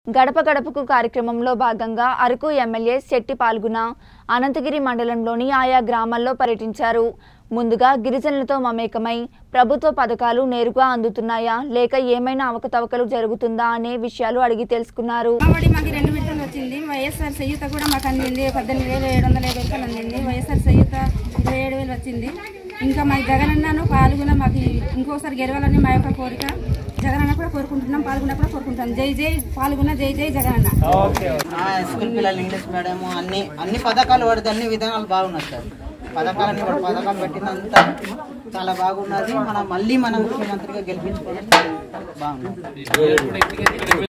గడప గడపకు కార్యక్రమంలో భాగంగా అరకు ఎమ్మెల్యే శెట్టి పాల్గొన అనంతగిరి మండలంలోని ఆయా గ్రామాల్లో పర్యటించారు ముందుగా గిరిజనులతో మమేకమై ప్రభుత్వ పథకాలు నేరుగా అందుతున్నాయా లేక ఏమైనా అవకతవకలు జరుగుతుందా అనే విషయాలు అడిగి తెలుసుకున్నారు అమ్మఒడి మాకు రెండు విడతలు వచ్చింది వైఎస్ఆర్ సయ్యుత కూడా మాకు అందింది పద్దెనిమిది వేలు ఏడు వందల యాభై రూపాయలు అందింది వైఎస్ఆర్ సయ్యుత ఇరవై ఏడు వేలు వచ్చింది ఇంకా మా జగనన్నను పాల్గొన మాకు ఇంకోసారి గెలవాలని మా యొక్క కోరిక జగనన్న కూడా కోరుకుంటున్నాం పాల్గొన కూడా కోరుకుంటాం జై జై పాల్గొన జై జై జగనన్న ఆ, స్కూల్ పిల్లలు ఇంగ్లీష్ మీడియం అన్ని అన్ని పథకాలు పడితే అన్ని విధానాలు బాగున్నాయి సార్ పథకాలన్నీ వాడు పథకాలు పెట్టినంత చాలా బాగున్నది మనం మళ్ళీ మన ముఖ్యమంత్రిగా గెలిపించుకోవడం బాగున్నది